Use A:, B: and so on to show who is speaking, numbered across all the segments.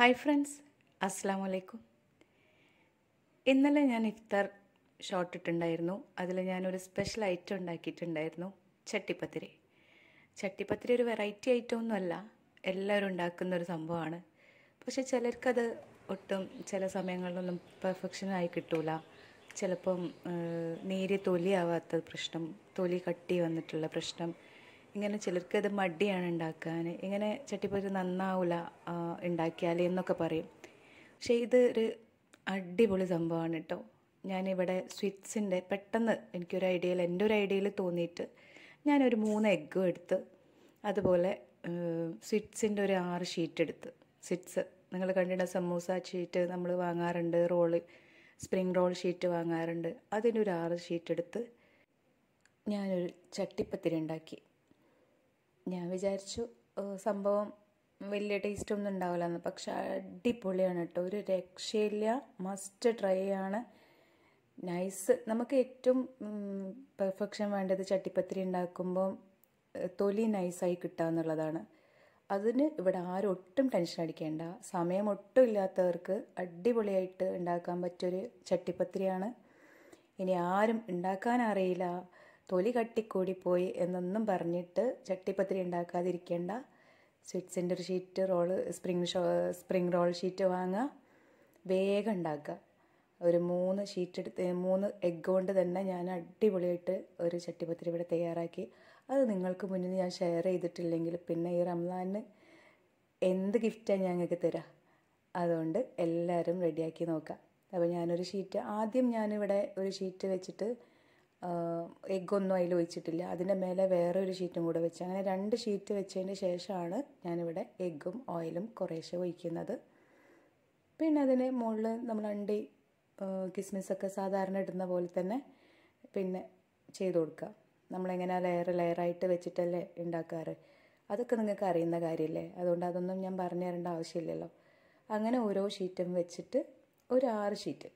A: hi friends അസ്സാം വലൈക്കും ഇന്നലെ ഞാൻ ഇഫ്താർ ഷോർട്ട് ഇട്ടുണ്ടായിരുന്നു അതിൽ ഞാനൊരു സ്പെഷ്യൽ ഐറ്റം ഉണ്ടാക്കിയിട്ടുണ്ടായിരുന്നു ചട്ടിപ്പത്തിരി ചട്ടിപ്പത്തിരി ഒരു വെറൈറ്റി ഐറ്റം ഒന്നുമല്ല എല്ലാവരും ഉണ്ടാക്കുന്ന ഒരു സംഭവമാണ് പക്ഷെ ചിലർക്കത് ഒട്ടും ചില സമയങ്ങളിലൊന്നും പെർഫെക്ഷനായി കിട്ടൂല ചിലപ്പം ഏഹ്, നേരിയ തൊലിയാവാത്ത പ്രശ്നം തൊലി കട്ടി വന്നിട്ടുള്ള പ്രശ്നം ഇങ്ങനെ ചിലർക്ക് അത് മടിയാണ് ഉണ്ടാക്കാൻ ഇങ്ങനെ ചട്ടിപ്പത്തിരി നന്നാവില്ല ഉണ്ടാക്കിയാൽ എന്നൊക്കെ പറയും പക്ഷേ ഇത് ഒരു അടിപൊളി സംഭവമാണ് കേട്ടോ ഞാനിവിടെ സ്വീറ്റ്സിൻ്റെ പെട്ടെന്ന് എനിക്കൊരു ഐഡിയയിൽ എൻ്റെ ഒരു ഐഡിയയിൽ തോന്നിയിട്ട് ഞാനൊരു മൂന്ന് എഗ്ഗും എടുത്ത് അതുപോലെ സ്വീറ്റ്സിൻ്റെ ഒരു ആറ് ഷീറ്റ് എടുത്ത് സ്വീറ്റ്സ് നിങ്ങൾ കണ്ടിട്ട് സമൂസ ഷീറ്റ് നമ്മൾ വാങ്ങാറുണ്ട് റോള് സ്പ്രിങ് റോൾ ഷീറ്റ് വാങ്ങാറുണ്ട് അതിൻ്റെ ഒരു ആറ് ഷീറ്റ് എടുത്ത് ഞാനൊരു ചട്ടിപ്പത്തിരി ഉണ്ടാക്കി ഞാൻ വിചാരിച്ചു ഏഹ് സംഭവം വലിയ ടേസ്റ്റ് ഒന്നും ഉണ്ടാവില്ലെന്ന് പക്ഷെ അടിപൊളിയാണ് കേട്ടോ ഒരു രക്ഷയില്ല മസ്റ്റ് ട്രൈ ആണ് നൈസ് നമുക്ക് ഏറ്റവും പെർഫെക്ഷൻ വേണ്ടത് ചട്ടിപ്പത്തിരി ഉണ്ടാക്കുമ്പോൾ ഏഹ് തൊലി നൈസായി കിട്ടുക എന്നുള്ളതാണ് അതിന് ഇവിടെ ആരും ഒട്ടും ടെൻഷൻ അടിക്കേണ്ട സമയം ഒട്ടും ഇല്ലാത്തവർക്ക് അടിപൊളിയായിട്ട് ഉണ്ടാക്കാൻ പറ്റിയൊരു ചട്ടിപ്പത്തിരിയാണ് ഇനി ആരും ഉണ്ടാക്കാൻ അറിയില്ല തൊലി കട്ടിക്കൂടിപ്പോയി എന്നൊന്നും പറഞ്ഞിട്ട് ചട്ടിപ്പത്തിരി ഉണ്ടാക്കാതിരിക്കേണ്ട സ്വീറ്റ്സിൻ്റെ ഒരു ഷീറ്റ് റോള് സ്പ്രിങ് ഷോ സ്പ്രിങ് റോൾ ഷീറ്റ് വാങ്ങുക വേഗം ഉണ്ടാക്കുക ഒരു മൂന്ന് ഷീറ്റ് എടുത്ത് മൂന്ന് എഗ്ഗ് കൊണ്ട് തന്നെ ഞാൻ അടിപൊളിയായിട്ട് ഒരു ചട്ടിപ്പത്തിരി ഇവിടെ തയ്യാറാക്കി അത് നിങ്ങൾക്ക് മുന്നിൽ ഞാൻ ഷെയർ ചെയ്തിട്ടില്ലെങ്കിൽ പിന്നെ ഈ റംസാനിന് എന്ത് ഗിഫ്റ്റാണ് ഞങ്ങൾക്ക് തരാം അതുകൊണ്ട് എല്ലാവരും റെഡിയാക്കി നോക്കാം അപ്പോൾ ഞാനൊരു ഷീറ്റ് ആദ്യം ഞാനിവിടെ ഒരു ഷീറ്റ് വെച്ചിട്ട് എഗ്ഗൊന്നും അതിൽ ഒഴിച്ചിട്ടില്ല അതിൻ്റെ മേലെ വേറെ ഒരു ഷീറ്റും കൂടെ വെച്ച് അങ്ങനെ രണ്ട് ഷീറ്റ് വെച്ചതിന് ശേഷമാണ് ഞാനിവിടെ എഗ്ഗും ഓയിലും കുറേശ്ശെ ഒഴിക്കുന്നത് പിന്നെ അതിന് മുകളിൽ നമ്മൾ അണ്ടി കിസ്മിസൊക്കെ സാധാരണ ഇടുന്ന പോലെ തന്നെ പിന്നെ ചെയ്ത് കൊടുക്കുക നമ്മളെങ്ങനെ ലെയർ ലെയറായിട്ട് വെച്ചിട്ടല്ലേ ഉണ്ടാക്കാറ് അതൊക്കെ നിങ്ങൾക്ക് അറിയുന്ന കാര്യമല്ലേ അതുകൊണ്ട് അതൊന്നും ഞാൻ പറഞ്ഞു തരേണ്ട ആവശ്യമില്ലല്ലോ അങ്ങനെ ഓരോ ഷീറ്റും വെച്ചിട്ട് ഒരു ആറ് ഷീറ്റ്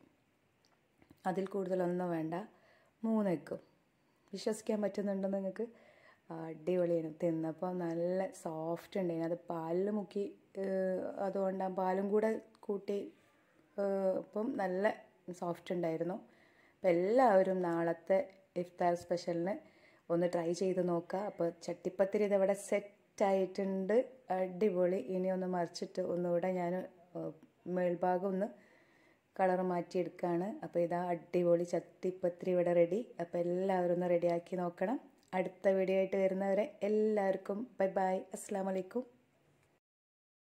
A: അതിൽ കൂടുതലൊന്നും വേണ്ട മൂന്ന് എഗ്ഗും വിശ്വസിക്കാൻ പറ്റുന്നുണ്ടോ നിങ്ങൾക്ക് അടിപൊളിയാണ് തിന്നപ്പോൾ നല്ല സോഫ്റ്റ് ഉണ്ടായിരുന്നു അത് പാലിൽ മുക്കി ഏഹ്, അതുകൊണ്ട് ആ പാലും കൂടെ കൂട്ടി ഏഹ്, അപ്പം നല്ല സോഫ്റ്റ് ഉണ്ടായിരുന്നു അപ്പം എല്ലാവരും നാളത്തെ ഇഫ്താർ സ്പെഷ്യലിന് ഒന്ന് ട്രൈ ചെയ്ത് നോക്കുക അപ്പോൾ ചട്ടിപ്പത്തിരി ഇതവിടെ സെറ്റായിട്ടുണ്ട് അടിപൊളി ഇനി ഒന്ന് മറിച്ചിട്ട് ഒന്നുകൂടെ ഞാൻ ഏഹ്, മേൽഭാഗം ഒന്ന് കളർ മാറ്റിയെടുക്കുകയാണ് അപ്പോൾ ഇതാ അടിപൊളി ചട്ടിപ്പത്തിരി ഇവിടെ റെഡി അപ്പോൾ എല്ലാവരും ഒന്ന് റെഡിയാക്കി നോക്കണം അടുത്ത വീഡിയോ ആയിട്ട് വരുന്നവരെ എല്ലാവർക്കും ബൈ ബൈ അസ്സാം വലൈക്കും